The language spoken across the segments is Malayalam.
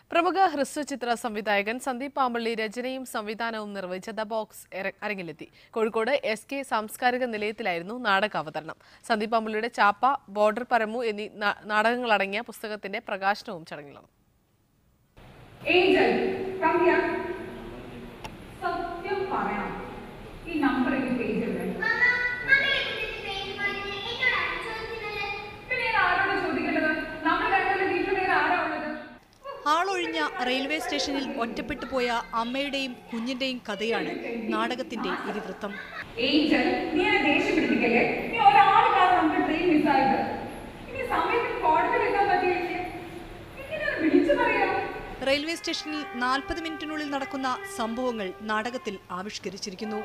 പ്രമുഖ ഹ്രസ്വചിത്ര സംവിധായകൻ സന്ദീപ് പാമ്പള്ളി രചനയും സംവിധാനവും നിർവഹിച്ച ദ ബോക്സ് എര- അരങ്ങിലെത്തി കോഴിക്കോട് എസ് കെ സാംസ്കാരിക നിലയത്തിലായിരുന്നു നാടക അവതരണം സന്ദീപ് പാമ്പള്ളിയുടെ ചാപ്പ ബോർഡർ പരമു എന്നീ നാ- നാടകങ്ങളടങ്ങിയ പുസ്തകത്തിന്റെ പ്രകാശനവും ചടങ്ങിൽ നടന്നു ഏഞ്ചൽ കം ഹിയർ സത്യം പറയണം ഈ നമ്പർ എനിക്ക് പേജ് എവിടെ പിന്നെ ഞാൻ ആരോട് ചോദിക്കേണ്ടത് നമ്മൾ രണ്ടുപേരും വീട്ടിൽ വേറെ ആരാ ഉള്ളത് ആളൊഴിഞ്ഞ റെയിൽവേ സ്റ്റേഷനിൽ ഒറ്റപ്പെട്ടു പോയ അമ്മയുടെയും കുഞ്ഞിന്റെയും കഥയാണ് നാടകത്തിന്റെ ഇതിവൃത്തം ഏഞ്ചൽ നീ എന്നെ ദേഷ്യം പിടിപ്പിക്കല്ലേ നീ ഒരാൾ കാരണം നമുക്ക് ട്രെയിൻ മിസ്സായത് ഇനി സമയത്തിന് കോടതിയിൽ എത്താൻ പറ്റിയില്ലേ എങ്ങനെയാണ് വിളിച്ചു പറയാ റെയിൽവേ സ്റ്റേഷനിൽ നാൽപ്പത് മിനിറ്റിനുള്ളിൽ നടക്കുന്ന സംഭവങ്ങൾ നാടകത്തിൽ ആവിഷ്കരിച്ചിരിക്കുന്നു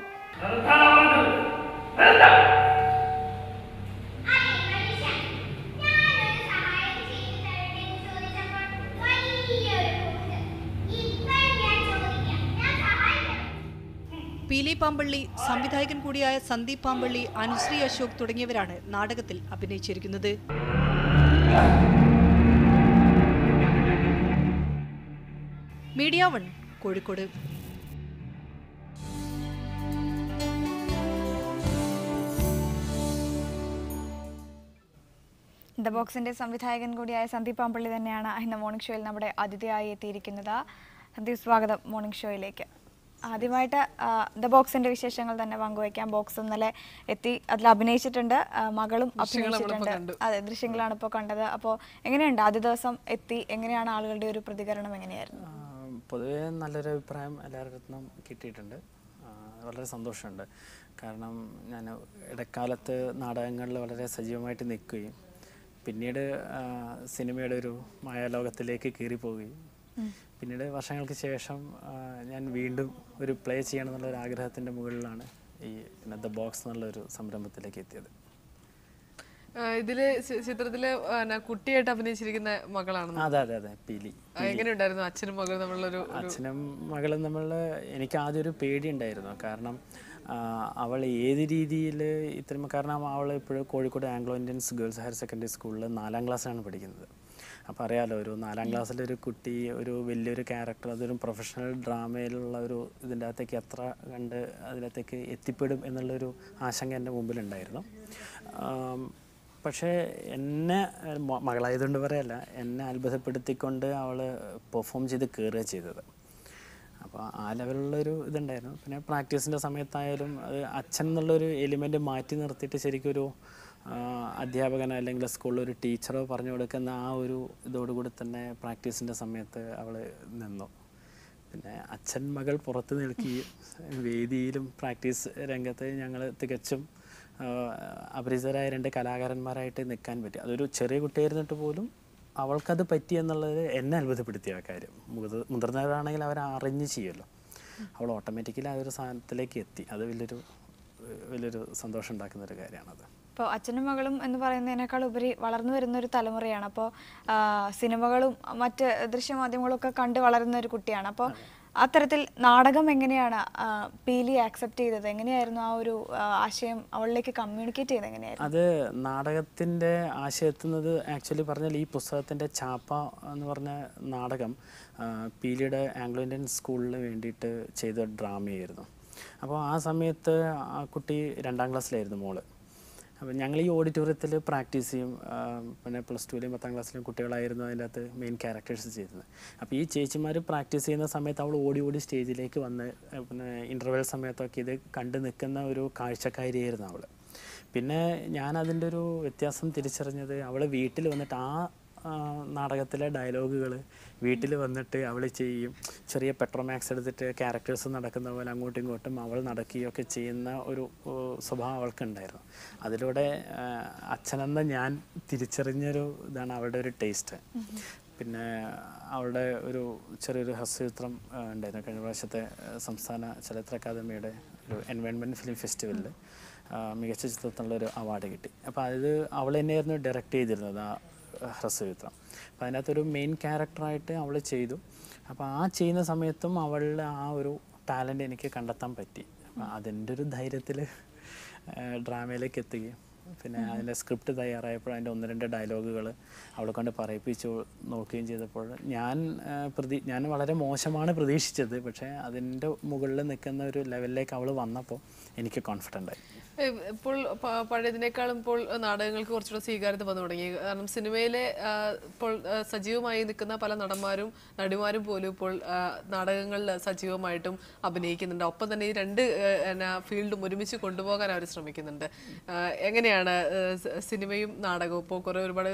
പീലി പാമ്പള്ളി സംവിധായകൻ കൂടിയായ സന്ദീപ് പാമ്പള്ളി അനുശ്രീ അശോക് തുടങ്ങിയവരാണ് നാടകത്തിൽ അഭിനയിച്ചിരിക്കുന്നത് മീഡിയ വൺ കോഴിക്കോട് ദ ബോക്സിന്റെ സംവിധായകൻ കൂടിയായ സന്ദീപ് പാമ്പള്ളി തന്നെയാണ് ഇന്ന് മോർണിംഗ് ഷോയിൽ നമ്മുടെ അതിഥിയായി എത്തിയിരിക്കുന്നത് സന്ദീപ് സ്വാഗതം മോർണിംഗ് ഷോയിലേക്ക് ആദ്യമായിട്ട് ആ, ദ ബോക്സിന്റെ വിശേഷങ്ങൾ തന്നെ പങ്കുവയ്ക്കാം ബോക്സ് ഇന്നലെ എത്തി അതിൽ അഭിനയിച്ചിട്ടുണ്ട് ആ, മകളും ദൃശ്യങ്ങൾ നമ്മളിപ്പോൾ അഭിനയിച്ചിട്ടുണ്ട് കണ്ടു. അതെ ദൃശ്യങ്ങളാണ് ഇപ്പോൾ കണ്ടത് അപ്പോൾ എങ്ങനെയുണ്ട് ആദ്യ ദിവസം എത്തി എങ്ങനെയാണ് ആളുകളുടെ ഒരു പ്രതികരണം എങ്ങനെയായിരുന്നു ആ, പൊതുവേ നല്ലൊരു അഭിപ്രായം എല്ലാവരുടെ നിന്നും കിട്ടിയിട്ടുണ്ട് ആ, വളരെ സന്തോഷമുണ്ട് കാരണം ഞാൻ ഇടക്കാലത്ത് നാടകങ്ങളിൽ വളരെ സജീവമായിട്ട് നിൽക്കുകയും പിന്നീട് ആ, സിനിമയുടെ ഒരു മായാലോകത്തിലേക്ക് കയറിപ്പോവുകയും പിന്നീട് വർഷങ്ങൾക്ക് ശേഷം ആ, ഞാൻ വീണ്ടും ഒരു പ്ലേ ചെയ്യണം എന്നുള്ള ഒരു ആഗ്രഹത്തിൻ്റെ മുകളിലാണ് ഈ പിന്നെ ദ ബോക്സ് എന്നുള്ളൊരു സംരംഭത്തിലേക്ക് എത്തിയത് ആ, ഇതില് ചി- ചിത്രത്തില് ആ, ന- കുട്ടിയായിട്ട് അഭിനയിച്ചിരിക്കുന്ന മകളാണെന്ന് അതെ അതെ അതെ പീലി ആ, എങ്ങനെയുണ്ടായിരുന്നു അച്ഛനും മകളും തമ്മിലുള്ളൊരു ഒരു അച്ഛനും മകളും തമ്മിൽ എനിക്ക് ആദ്യം ഒരു പേടി ഉണ്ടായിരുന്നു കാരണം ആ, അവൾ ഏത് രീതിയിൽ ഇത്തരം കാരണം അവൾ ഇപ്പോഴും Kozhikode Anglo Indians girls higher secondary സ്കൂളിൽ നാലാം ക്ലാസ്സിലാണ് പഠിക്കുന്നത് അപ്പോൾ അറിയാലോ ഒരു നാലാം ക്ലാസ്സിലൊരു കുട്ടി ഒരു വലിയൊരു ക്യാരക്ടർ അതൊരു പ്രൊഫഷണൽ ഡ്രാമയിലുള്ള ഒരു ഇതിൻ്റെ അകത്തേക്ക് എത്ര കണ്ട് അതിനകത്തേക്ക് എത്തിപ്പെടും എന്നുള്ളൊരു ആശങ്ക എൻ്റെ മുമ്പിലുണ്ടായിരുന്നു ആം, പക്ഷേ എന്നെ മ- മകളായതുകൊണ്ട് പറയല്ല എന്നെ അത്ഭുതപ്പെടുത്തിക്കൊണ്ട് അവൾ പെർഫോം ചെയ്ത് കയറുക ചെയ്തത് അപ്പോൾ ആ ലെവലിലുള്ളൊരു ഇതുണ്ടായിരുന്നു പിന്നെ പ്രാക്ടീസിൻ്റെ സമയത്തായാലും അത് അച്ഛൻ എന്നുള്ളൊരു എലിമെൻ്റ് മാറ്റി നിർത്തിയിട്ട് ശരിക്കും ഒരു ആ, അധ്യാപകനോ അല്ലെങ്കിൽ സ്കൂളിൽ ഒരു ടീച്ചറോ പറഞ്ഞു കൊടുക്കുന്ന ആ ഒരു ഇതോടുകൂടി തന്നെ പ്രാക്ടീസിൻ്റെ സമയത്ത് അവൾ നിന്നു പിന്നെ അച്ഛൻ മകൾ പുറത്ത് നിൽക്കുകയും വേദിയിലും പ്രാക്ടീസ് രംഗത്ത് ഞങ്ങൾ തികച്ചും ആ, അപരിചിതരായ രണ്ട് കലാകാരന്മാരായിട്ട് നിൽക്കാൻ പറ്റി അതൊരു ചെറിയ കുട്ടിയായിരുന്നിട്ട് പോലും അവൾക്കത് പറ്റി എന്നുള്ളത് എന്നെ അത്ഭുതപ്പെടുത്തിയ ആ കാര്യം മുതിർ- മുതിർന്നവരാണെങ്കിൽ അവർ അറിഞ്ഞ് ചെയ്യുമല്ലോ അവൾ ഓട്ടോമാറ്റിക്കലി ആ ഒരു സാധനത്തിലേക്ക് എത്തി അത് വലിയൊരു ഏഹ് വലിയൊരു സന്തോഷം ഉണ്ടാക്കുന്ന ഒരു കാര്യമാണത് ഇപ്പോൾ അച്ഛനും മകളും എന്ന് പറയുന്നതിനേക്കാൾ ഉപരി വളർന്നു വരുന്ന ഒരു തലമുറയാണ് അപ്പോൾ സിനിമകളും മറ്റ് ദൃശ്യമാധ്യമങ്ങളും ഒക്കെ കണ്ട് വളരുന്ന ഒരു കുട്ടിയാണ് അപ്പോൾ അത്തരത്തിൽ നാടകം എങ്ങനെയാണ് ആ, പീലി ആക്സെപ്റ്റ് ചെയ്തത് എങ്ങനെയായിരുന്നു ആ ഒരു ആ, ആശയം അവളിലേക്ക് കമ്മ്യൂണിക്കേറ്റ് ചെയ്തത് എങ്ങനെയായിരുന്നു അത് നാടകത്തിൻ്റെ ആശയം എത്തുന്നത് ആക്ച്വലി പറഞ്ഞാൽ ഈ പുസ്തകത്തിൻ്റെ ചാപ്പ എന്ന് പറഞ്ഞ നാടകം ആ, പീലിയുടെ ആംഗ്ലോ ഇന്ത്യൻ സ്കൂളിന് വേണ്ടിയിട്ട് ചെയ്ത ഡ്രാമയായിരുന്നു അപ്പോൾ ആ സമയത്ത് ആ കുട്ടി രണ്ടാം ക്ലാസ്സിലായിരുന്നു മോള് അപ്പോൾ ഞങ്ങൾ ഈ ഓഡിറ്റോറിയത്തിൽ പ്രാക്ടീസ് ചെയ്യും ആ, പിന്നെ പ്ലസ് ടുവിലെയും പത്താം ക്ലാസ്സിലെയും കുട്ടികളായിരുന്നു അതിൻ്റെ അകത്ത് മെയിൻ ക്യാരക്ടേഴ്സ് ചെയ്തത് അപ്പോൾ ഈ ചേച്ചിമാർ പ്രാക്ടീസ് ചെയ്യുന്ന സമയത്ത് അവൾ ഓടി ഓടി സ്റ്റേജിലേക്ക് വന്ന് ആ, പിന്നെ ഇൻ്റർവെൽ സമയത്തൊക്കെ ഇത് കണ്ടു നിൽക്കുന്ന ഒരു കാഴ്ചക്കാരിയായിരുന്നു അവൾ പിന്നെ ഞാൻ അതിൻ്റെ ഒരു വ്യത്യാസം തിരിച്ചറിഞ്ഞത് അവൾ വീട്ടിൽ വന്നിട്ട് ആ ആ, നാടകത്തിലെ ഡയലോഗുകൾ വീട്ടിൽ വന്നിട്ട് അവൾ ചെയ്യും ചെറിയ പെട്രോമാക്സ് എടുത്തിട്ട് ക്യാരക്ടേഴ്സ് നടക്കുന്ന പോലെ അങ്ങോട്ടും ഇങ്ങോട്ടും അവൾ നടക്കുകയൊക്കെ ചെയ്യുന്ന ഒരു ഓ, സ്വഭാവം അവൾക്കുണ്ടായിരുന്നു അതിലൂടെ ആ, അച്ഛനെന്ന ഞാൻ തിരിച്ചറിഞ്ഞൊരു ഇതാണ് അവളുടെ ഒരു ടേസ്റ്റ് പിന്നെ അവളുടെ ഒരു ചെറിയൊരു ഹസ്യചിത്രം ആ, ഉണ്ടായിരുന്നു കഴിഞ്ഞ പ്രാവശ്യത്തെ ആ, സംസ്ഥാന ചലച്ചിത്ര അക്കാദമിയുടെ ഒരു എൻവയോൺമെൻറ്റ് ഫിലിം ഫെസ്റ്റിവലിൽ മികച്ച ചിത്രത്തിനുള്ള ഒരു അവാർഡ് കിട്ടി അപ്പോൾ അത് അവൾ തന്നെയായിരുന്നു ഡയറക്റ്റ് ചെയ്തിരുന്നത് ആ ഹ്രസ്വചിത്രം അപ്പോൾ അതിനകത്തൊരു മെയിൻ ക്യാരക്ടറായിട്ട് അവൾ ചെയ്തു അപ്പോൾ ആ ചെയ്യുന്ന സമയത്തും അവളുടെ ആ ഒരു ടാലൻ്റ് എനിക്ക് കണ്ടെത്താൻ പറ്റി അപ്പോൾ അതിൻ്റെ ഒരു ധൈര്യത്തിൽ ഡ്രാമയിലേക്ക് എത്തുകയും പിന്നെ അതിൻ്റെ സ്ക്രിപ്റ്റ് തയ്യാറായപ്പോൾ അതിൻ്റെ ഒന്ന് രണ്ട് ഡയലോഗുകൾ അവളെ കൊണ്ട് പറയിപ്പിച്ചു നോക്കുകയും ചെയ്തപ്പോൾ ഞാൻ ആ, പ്രതി ഞാൻ വളരെ മോശമാണ് പ്രതീക്ഷിച്ചത് പക്ഷേ അതിൻ്റെ മുകളിൽ നിൽക്കുന്ന ഒരു ലെവലിലേക്ക് അവൾ വന്നപ്പോൾ എനിക്ക് കോൺഫിഡൻ്റ് ആയി ഏഹ് ഇപ്പോൾ പ- പഴയതിനേക്കാളും ഇപ്പോൾ നാടകങ്ങൾക്ക് കുറച്ചുകൂടെ സ്വീകാര്യത വന്നു തുടങ്ങി കാരണം സിനിമയിലെ ആ, ഇപ്പോൾ ആ, സജീവമായി നിൽക്കുന്ന പല നടന്മാരും നടിമാരും പോലും ഇപ്പോൾ ആ, നാടകങ്ങളിൽ സജീവമായിട്ടും അഭിനയിക്കുന്നുണ്ട് ഒപ്പം തന്നെ ഈ രണ്ട് ഏഹ്, എന്നാ ഫീൽഡും ഒരുമിച്ച് കൊണ്ടുപോകാൻ അവർ ശ്രമിക്കുന്നുണ്ട് ആ, എങ്ങനെയാണ് ഏഹ്, സ- സിനിമയും നാടകവും ഇപ്പോൾ കുറേ ഒരുപാട്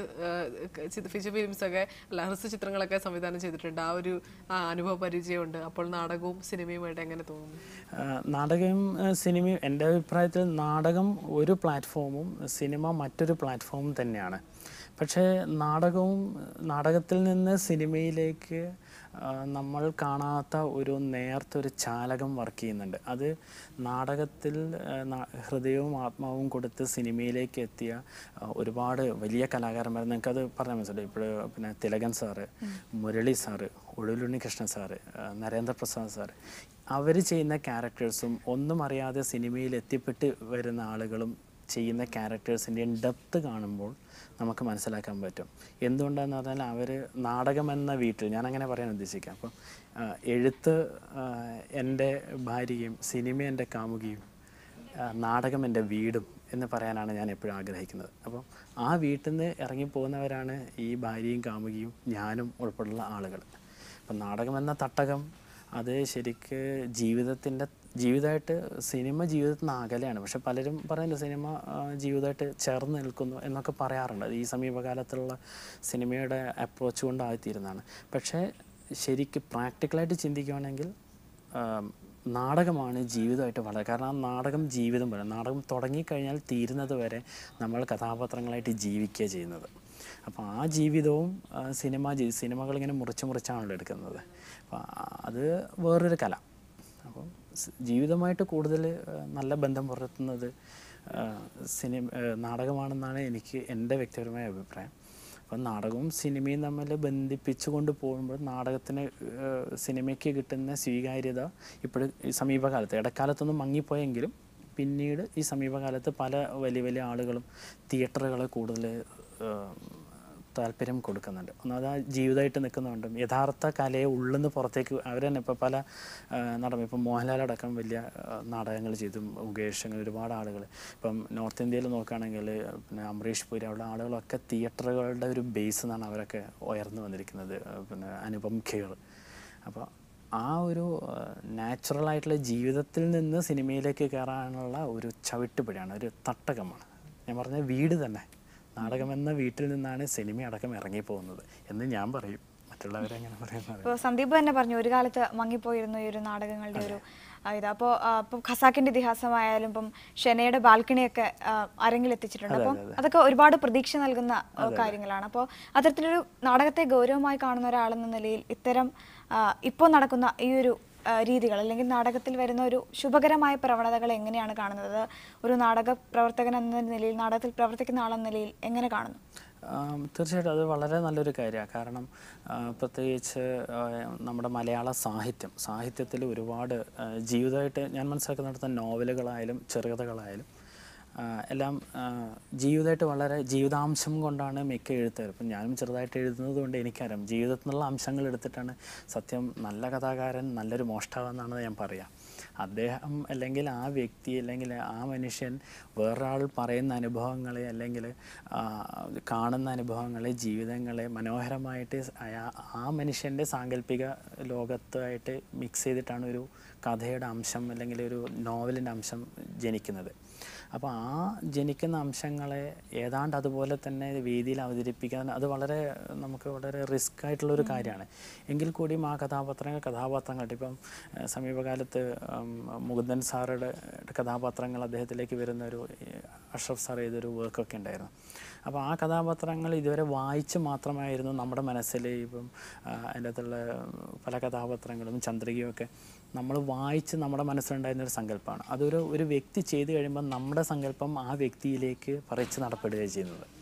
ഫീച്ചർ ഫിലിംസ് ഒക്കെ അല്ല ഹ്രസ്വ ചിത്രങ്ങളൊക്കെ സംവിധാനം ചെയ്തിട്ടുണ്ട് ആ ഒരു ആ, അനുഭവ പരിചയമുണ്ട് അപ്പോൾ നാടകവും സിനിമയുമായിട്ട് എങ്ങനെ തോന്നുന്നു ആ, നാടകം ആ, സിനിമയും എൻ്റെ അഭിപ്രായത്തിൽ നാടകം ഒരു പ്ലാറ്റ്ഫോമും സിനിമ മറ്റൊരു പ്ലാറ്റ്ഫോമും തന്നെയാണ് പക്ഷേ നാടകവും നാടകത്തിൽ നിന്ന് സിനിമയിലേക്ക് ആ, നമ്മൾ കാണാത്ത ഒരു നേർത്ത ഒരു ചാലകം വർക്ക് ചെയ്യുന്നുണ്ട് അത് നാടകത്തിൽ ആ, നാ- ഹൃദയവും ആത്മാവും കൊടുത്ത് സിനിമയിലേക്ക് എത്തിയ ആ, ഒരുപാട് വലിയ കലാകാരന്മാർ നിങ്ങൾക്കത് പറഞ്ഞാൽ മനസ്സിലായി ഇപ്പോൾ പിന്നെ Thilakan sir Murali sir Odulunni Krishnan sir ആ, നരേന്ദ്രപ്രസാദ് സാറ് അവർ ചെയ്യുന്ന ക്യാരക്ടേഴ്സും ഒന്നും അറിയാതെ സിനിമയിൽ എത്തിപ്പെട്ട് വരുന്ന ആളുകളും ചെയ്യുന്ന ക്യാരക്ടേഴ്സിൻ്റെയും ഡെപ്ത് കാണുമ്പോൾ നമുക്ക് മനസ്സിലാക്കാൻ പറ്റും എന്തുകൊണ്ടാന്ന് പറഞ്ഞാൽ അവർ നാടകമെന്ന വീട്ടിൽ ഞാൻ അങ്ങനെ പറയാൻ ഉദ്ദേശിക്കാം അപ്പം ആ, എഴുത്ത് ആ, എൻ്റെ ഭാര്യയും സിനിമ എൻ്റെ കാമുകിയും ആ, നാടകം എൻ്റെ വീടും എന്ന് പറയാനാണ് ഞാൻ എപ്പോഴും ആഗ്രഹിക്കുന്നത് അപ്പം ആ വീട്ടിൽ നിന്ന് ഇറങ്ങിപ്പോകുന്നവരാണ് ഈ ഭാര്യയും കാമുകിയും ഞാനും ഉൾപ്പെടെയുള്ള ആളുകൾ അപ്പം നാടകം എന്ന തട്ടകം അത് ശരിക്ക് ജീവിതത്തിൻ്റെ ജീവിതമായിട്ട് സിനിമ ജീവിതത്തിൽ നിന്ന് അകലെയാണ് പക്ഷെ പലരും പറയുന്നുണ്ട് സിനിമ ആ, ജീവിതമായിട്ട് ചേർന്ന് നിൽക്കുന്നു എന്നൊക്കെ പറയാറുണ്ട് അത് ഈ സമീപകാലത്തുള്ള സിനിമയുടെ അപ്രോച്ച് കൊണ്ടായിത്തീരുന്നതാണ് പക്ഷേ ശരിക്ക് പ്രാക്ടിക്കലായിട്ട് ചിന്തിക്കുകയാണെങ്കിൽ ആം, നാടകമാണ് ജീവിതമായിട്ട് വളരെ കാരണം ആ നാടകം ജീവിതം പോലെ നാടകം തുടങ്ങിക്കഴിഞ്ഞാൽ തീരുന്നത് വരെ നമ്മൾ കഥാപാത്രങ്ങളായിട്ട് ജീവിക്കുക ചെയ്യുന്നത് അപ്പോൾ ആ ജീവിതവും ആ, സിനിമ ജീ സിനിമകളിങ്ങനെ മുറിച്ച് മുറിച്ചാണല്ലോ എടുക്കുന്നത് അപ്പോൾ അത് വേറൊരു കല അപ്പം സ് ജീവിതമായിട്ട് കൂടുതൽ ആ, നല്ല ബന്ധം പുലർത്തുന്നത് ആ, സിനിമ ആ, നാടകമാണെന്നാണ് എനിക്ക് എൻ്റെ വ്യക്തിപരമായ അഭിപ്രായം അപ്പം നാടകവും സിനിമയും തമ്മിൽ ബന്ധിപ്പിച്ചു കൊണ്ട് പോകുമ്പോൾ നാടകത്തിന് ഏഹ്, സിനിമയ്ക്ക് കിട്ടുന്ന സ്വീകാര്യത ഇപ്പോഴും ഈ സമീപകാലത്ത് ഇടക്കാലത്തൊന്നും മങ്ങിപ്പോയെങ്കിലും പിന്നീട് ഈ സമീപകാലത്ത് പല വലിയ വലിയ ആളുകളും തിയേറ്ററുകളെ കൂടുതൽ ഏഹ്, താല്പര്യം കൊടുക്കുന്നുണ്ട് ഒന്നാമത് ആ ജീവിതമായിട്ട് നിൽക്കുന്നുണ്ട് യഥാർത്ഥ കലയെ ഉള്ളിന്ന് പുറത്തേക്ക് അവർ തന്നെ ഇപ്പോൾ പല ആ, നടൻ ഇപ്പം മോഹൻലാൽ അടക്കം വലിയ നാടകങ്ങൾ ചെയ്തു മുകേഷ് അങ്ങനെ ഒരുപാട് ആളുകൾ ഇപ്പം നോർത്ത് ഇന്ത്യയിൽ നോക്കുകയാണെങ്കിൽ പിന്നെ അമരീഷ് പുരി അവിടെ ആളുകളൊക്കെ തിയേറ്ററുകളുടെ ഒരു ബേസ് എന്നാണ് അവരൊക്കെ ഉയർന്നു വന്നിരിക്കുന്നത് ആ, പിന്നെ അനുപം ഖേർ അപ്പോൾ ആ ഒരു നാച്ചുറൽ ആയിട്ടുള്ള ജീവിതത്തിൽ നിന്ന് സിനിമയിലേക്ക് കയറാനുള്ള ഒരു ചവിട്ടുപടിയാണ് ഒരു തട്ടകമാണ് ഞാൻ പറഞ്ഞ വീട് തന്നെ നാടകം എന്ന വീട്ടിൽ നിന്നാണ് സിനിമ അടക്കം ഇറങ്ങിപ്പോകുന്നത് എന്ന് ഞാൻ പറയും മറ്റുള്ളവരെങ്ങനെ പറയുന്നത് ഇപ്പോൾ സന്ദീപ് തന്നെ പറഞ്ഞു ഒരു കാലത്ത് മങ്ങിപ്പോയിരുന്നു ഈ ഒരു നാടകങ്ങളുടെ ഒരു ആ, ഇത് അപ്പോൾ ഇപ്പം ഖസാക്കിന്റെ ഇതിഹാസമായാലും ഇപ്പം ഷെനയുടെ ബാൽക്കണിയൊക്കെ ആ, അരങ്ങിലെത്തിച്ചിട്ടുണ്ട് അപ്പം അതൊക്കെ ഒരുപാട് പ്രതീക്ഷ നൽകുന്ന ആ, കാര്യങ്ങളാണ് അപ്പോൾ അത്തരത്തിലൊരു നാടകത്തെ ഗൗരവമായി കാണുന്ന ഒരാളെന്ന നിലയിൽ ഇത്തരം ഇപ്പോൾ നടക്കുന്ന ഈ ഒരു ആ, രീതികൾ അല്ലെങ്കിൽ നാടകത്തിൽ വരുന്ന ഒരു ശുഭകരമായ പ്രവണതകൾ എങ്ങനെയാണ് കാണുന്നത് ഒരു നാടക പ്രവർത്തകൻ എന്ന നിലയിൽ നാടകത്തിൽ പ്രവർത്തിക്കുന്ന ആളെന്ന നിലയിൽ എങ്ങനെ കാണുന്നു ആം, തീർച്ചയായിട്ടും അത് വളരെ നല്ലൊരു കാര്യമാണ് കാരണം ആ, പ്രത്യേകിച്ച് ആ, നമ്മുടെ മലയാള സാഹിത്യം സാഹിത്യത്തിൽ ഒരുപാട് ആ, ജീവിതമായിട്ട് ഞാൻ മനസ്സിലാക്കുന്നിടത്ത് നോവലുകളായാലും ചെറുകഥകളായാലും ആ, എല്ലാം ആ, ജീവിതമായിട്ട് വളരെ ജീവിതാംശം കൊണ്ടാണ് മിക്ക എഴുത്തുകാർ ഇപ്പം ഞാനും ചെറുതായിട്ട് എഴുതുന്നത് കൊണ്ട് എനിക്കറിയാം ജീവിതത്തിൽ നിന്നുള്ള അംശങ്ങൾ എടുത്തിട്ടാണ് സത്യം നല്ല കഥാകാരൻ നല്ലൊരു മോഷ്ടാവെന്നാണ് ഞാൻ പറയാം അദ്ദേഹം അല്ലെങ്കിൽ ആ വ്യക്തി അല്ലെങ്കിൽ ആ മനുഷ്യൻ വേറൊരാൾ പറയുന്ന അനുഭവങ്ങളെ അല്ലെങ്കിൽ ആ, കാണുന്ന അനുഭവങ്ങളെ ജീവിതങ്ങളെ മനോഹരമായിട്ട് അയാ- ആ മനുഷ്യൻ്റെ സാങ്കല്പിക ലോകത്തായിട്ട് മിക്സ് ചെയ്തിട്ടാണ് ഒരു കഥയുടെ അംശം അല്ലെങ്കിൽ ഒരു നോവലിൻ്റെ അംശം ജനിക്കുന്നത് അപ്പോൾ ആ ജനിക്കുന്ന അംശങ്ങളെ ഏതാണ്ട് അതുപോലെ തന്നെ വേദിയിൽ അവതരിപ്പിക്കാൻ അത് വളരെ നമുക്ക് വളരെ റിസ്ക് ആയിട്ടുള്ള ഒരു കാര്യമാണ് എങ്കിൽ കൂടിയും ആ കഥാപാത്രങ്ങൾ കഥാപാത്രങ്ങളായിട്ട് ഇപ്പം ഏഹ്, സമീപകാലത്ത് ഉം, മുകുന്ദൻ സാറുടെ കഥാപാത്രങ്ങൾ അദ്ദേഹത്തിലേക്ക് വരുന്ന ഒരു ഏഹ്, അഷ്റഫ് സാർ ചെയ്തൊരു വർക്കൊക്കെ ഉണ്ടായിരുന്നു അപ്പോൾ ആ കഥാപാത്രങ്ങൾ ഇതുവരെ വായിച്ച് മാത്രമായിരുന്നു നമ്മുടെ മനസ്സിൽ ഇപ്പം ആ, അതിൻ്റെ അകത്തുള്ള പല കഥാപാത്രങ്ങളും ചന്ദ്രികയും ഒക്കെ നമ്മൾ വായിച്ച് നമ്മുടെ മനസ്സിലുണ്ടായിരുന്ന ഒരു സങ്കല്പമാണ് അതൊരു ഒരു വ്യക്തി ചെയ്തു കഴിയുമ്പോൾ നമ്മുടെ സങ്കല്പം ആ വ്യക്തിയിലേക്ക് പറിച്ച് നടപ്പെടുകയാണ് ചെയ്യുന്നത്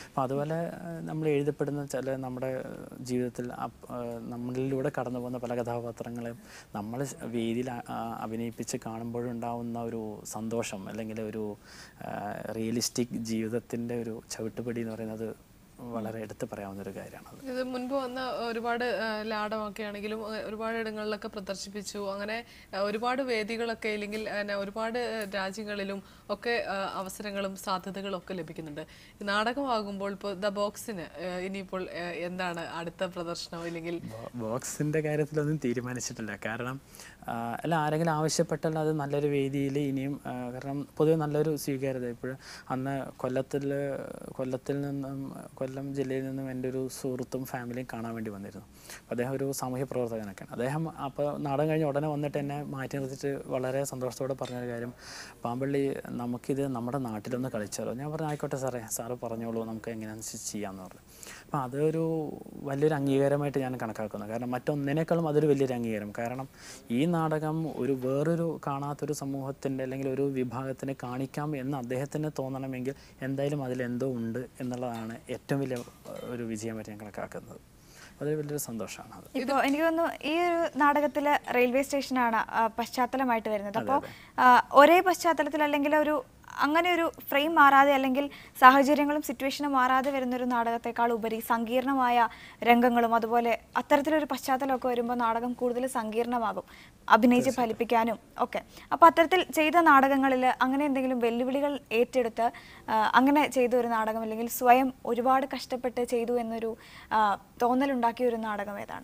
അപ്പോൾ അതുപോലെ നമ്മൾ എഴുതപ്പെടുന്ന ചില നമ്മുടെ ജീവിതത്തിൽ അപ്- ആ, നമ്മളിലൂടെ കടന്നു പോകുന്ന പല കഥാപാത്രങ്ങളെയും നമ്മൾ വേദിയിൽ അ- ആ, അഭിനയിപ്പിച്ച് കാണുമ്പോഴുണ്ടാവുന്ന ഒരു സന്തോഷം അല്ലെങ്കിൽ ഒരു റിയലിസ്റ്റിക് ജീവിതത്തിൻ്റെ ഒരു ചവിട്ടുപടി എന്ന് പറയുന്നത് വളരെ എടുത്തു പറയാവുന്ന ഒരു കാര്യമാണത് ഇത് മുൻപ് വന്ന ഒരുപാട് ആ, ലാടമൊക്കെ ആണെങ്കിലും ആ, ഒരുപാട് ഇടങ്ങളിലൊക്കെ പ്രദർശിപ്പിച്ചു അങ്ങനെ ആ, ഒരുപാട് വേദികളൊക്കെ ഇല്ലെങ്കിൽ ആ, ഒരുപാട് ആ, രാജ്യങ്ങളിലും ഒക്കെ ആ, അവസരങ്ങളും സാധ്യതകളും ഒക്കെ ലഭിക്കുന്നുണ്ട് ഈ നാടകമാകുമ്പോൾ ഇപ്പോൾ ദ ബോക്സിന് ആ, ഇനിയിപ്പോൾ ആ, എന്താണ് അടുത്ത പ്രദർശനം ഇല്ലെങ്കിൽ ബോ- ബോക്സിൻ്റെ കാര്യത്തിലൊന്നും തീരുമാനിച്ചിട്ടില്ല കാരണം ആ, അല്ല ആരെങ്കിലും ആവശ്യപ്പെട്ടാൽ അത് നല്ലൊരു വേദിയിൽ ഇനിയും ആ, കാരണം പൊതുവെ നല്ലൊരു സ്വീകാര്യത ഇപ്പോൾ അന്ന് കൊല്ലത്തിൽ കൊല്ലത്തിൽ നിന്നും കൊല്ലം ജില്ലയിൽ നിന്നും എൻ്റെ ഒരു സുഹൃത്തും ഫാമിലിയും കാണാൻ വേണ്ടി വന്നിരുന്നു അപ്പോൾ അദ്ദേഹം ഒരു സാമൂഹ്യ പ്രവർത്തകനൊക്കെയാണ് അദ്ദേഹം അപ്പോൾ നാടകം കഴിഞ്ഞ് ഉടനെ വന്നിട്ട് എന്നെ മാറ്റി നിർത്തിയിട്ട് വളരെ സന്തോഷത്തോടെ പറഞ്ഞൊരു കാര്യം പാമ്പള്ളി നമുക്കിത് നമ്മുടെ നാട്ടിലൊന്ന് കളിച്ചാലോ ഞാൻ പറഞ്ഞു ആയിക്കോട്ടെ സാറേ സാറ് പറഞ്ഞോളൂ നമുക്ക് എങ്ങനെയാണെന്ന് ചെയ്യാമെന്ന് പറഞ്ഞു അപ്പോൾ അതൊരു വലിയൊരു അംഗീകാരമായിട്ട് ഞാൻ കണക്കാക്കുന്നു കാരണം മറ്റൊന്നിനേക്കാളും അതൊരു വലിയൊരു അംഗീകാരം കാരണം ഈ നാടകം ഒരു വേറൊരു കാണാത്തൊരു സമൂഹത്തിൻ്റെ അല്ലെങ്കിൽ ഒരു വിഭാഗത്തിനെ കാണിക്കാം എന്ന് അദ്ദേഹത്തിന് തോന്നണമെങ്കിൽ എന്തായാലും അതിലെന്തോ ഉണ്ട് എന്നുള്ളതാണ് ഏറ്റവും വലിയ ഏഹ്, ഒരു വിജയമായിട്ട് ഞാൻ കണക്കാക്കുന്നത് അതൊരു വലിയൊരു സന്തോഷമാണ് അത് ഇപ്പോൾ എനിക്ക് തോന്നുന്നു ഈ ഒരു നാടകത്തില് റെയിൽവേ സ്റ്റേഷനാണ് ആ, പശ്ചാത്തലമായിട്ട് വരുന്നത് അപ്പോൾ ഒരേ പശ്ചാത്തലത്തിൽ അല്ലെങ്കിൽ ഒരു അങ്ങനെ ഒരു ഫ്രെയിം മാറാതെ അല്ലെങ്കിൽ സാഹചര്യങ്ങളും സിറ്റുവേഷനും മാറാതെ വരുന്ന ഒരു നാടകത്തെക്കാൾ ഉപരി സങ്കീർണമായ രംഗങ്ങളും അതുപോലെ അത്തരത്തിലൊരു പശ്ചാത്തലമൊക്കെ വരുമ്പോൾ നാടകം കൂടുതൽ സങ്കീർണമാകും അഭിനയിച്ച് ഫലിപ്പിക്കാനും ഒക്കെ അപ്പോൾ അത്തരത്തിൽ ചെയ്ത നാടകങ്ങളിൽ അങ്ങനെ എന്തെങ്കിലും വെല്ലുവിളികൾ ഏറ്റെടുത്ത് ആ, അങ്ങനെ ചെയ്ത ഒരു നാടകം അല്ലെങ്കിൽ സ്വയം ഒരുപാട് കഷ്ടപ്പെട്ട് ചെയ്തു എന്നൊരു ആ, തോന്നലുണ്ടാക്കിയ ഒരു നാടകം ഏതാണ്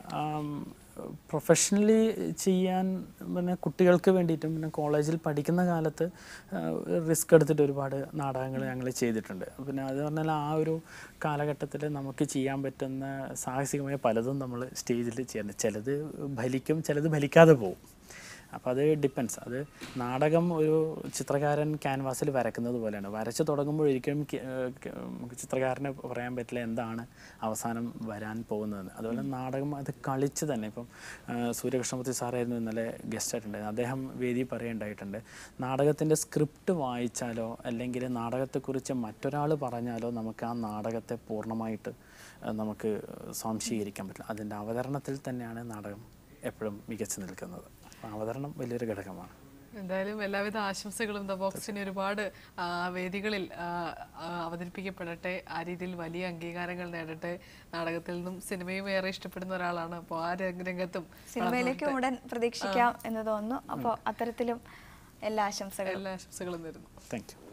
പ്രൊഫഷണലി ചെയ്യാൻ പിന്നെ കുട്ടികൾക്ക് വേണ്ടിയിട്ടും പിന്നെ കോളേജിൽ പഠിക്കുന്ന കാലത്ത് റിസ്ക് എടുത്തിട്ട് ഒരുപാട് നാടകങ്ങൾ ഞങ്ങൾ ചെയ്തിട്ടുണ്ട് പിന്നെ അത് പറഞ്ഞാൽ ആ ഒരു കാലഘട്ടത്തിൽ നമുക്ക് ചെയ്യാൻ പറ്റുന്ന സാഹസികമായ പലതും നമ്മൾ സ്റ്റേജിൽ ചെയ്യാറുണ്ട് ചിലത് ഫലിക്കും ചിലത് ഫലിക്കാതെ പോകും അപ്പോൾ അത് ഡിപ്പെൻസ് അത് നാടകം ഒരു ചിത്രകാരൻ ക്യാൻവാസിൽ വരക്കുന്നത് പോലെയാണ് വരച്ച് തുടങ്ങുമ്പോൾ ഒരിക്കലും കി- ഏഹ് ക- നമുക്ക് ചിത്രകാരന് പറയാൻ പറ്റില്ല എന്താണ് അവസാനം വരാൻ പോകുന്നതെന്ന് അതുപോലെ നാടകം അത് കളിച്ച് തന്നെ ഇപ്പം ഏഹ് സൂര്യകൃഷ്ണമൂർത്തി സാറായിരുന്നു ഇന്നലെ ഗസ്റ്റ് ആയിട്ടുണ്ടായിരുന്നത് അദ്ദേഹം വേദി പറയുണ്ടായിട്ടുണ്ട് നാടകത്തിൻ്റെ സ്ക്രിപ്റ്റ് വായിച്ചാലോ അല്ലെങ്കിൽ നാടകത്തെക്കുറിച്ച് മറ്റൊരാൾ പറഞ്ഞാലോ നമുക്ക് ആ നാടകത്തെ പൂർണ്ണമായിട്ട് ഏഹ് നമുക്ക് സ്വാംശീകരിക്കാൻ പറ്റില്ല അതിൻ്റെ അവതരണത്തിൽ തന്നെയാണ് നാടകം എപ്പോഴും മികച്ചു നിൽക്കുന്നത് അപ്പോൾ അവതരണം വലിയൊരു ഘടകമാണ് എന്തായാലും എല്ലാവിധ ആശംസകളും ദ ബോക്സിന് ഒരുപാട് ആ, വേദികളിൽ ആ, ആ, അവതരിപ്പിക്കപ്പെടട്ടെ ആ രീതിയിൽ വലിയ അംഗീകാരങ്ങൾ നേടട്ടെ നാടകത്തിൽ നിന്നും സിനിമയും ഏറെ ഇഷ്ടപ്പെടുന്ന ഒരാളാണ് അപ്പോൾ ആ രംഗ- രംഗത്തും സിനിമയിലേക്ക് ഉടൻ പ്രതീക്ഷിക്കാം എന്ന് തോന്നുന്നു അപ്പോൾ അത്തരത്തിലും എല്ലാ ആശംസകളും എല്ലാ ആശംസകളും നേരുന്നു താങ്ക് യു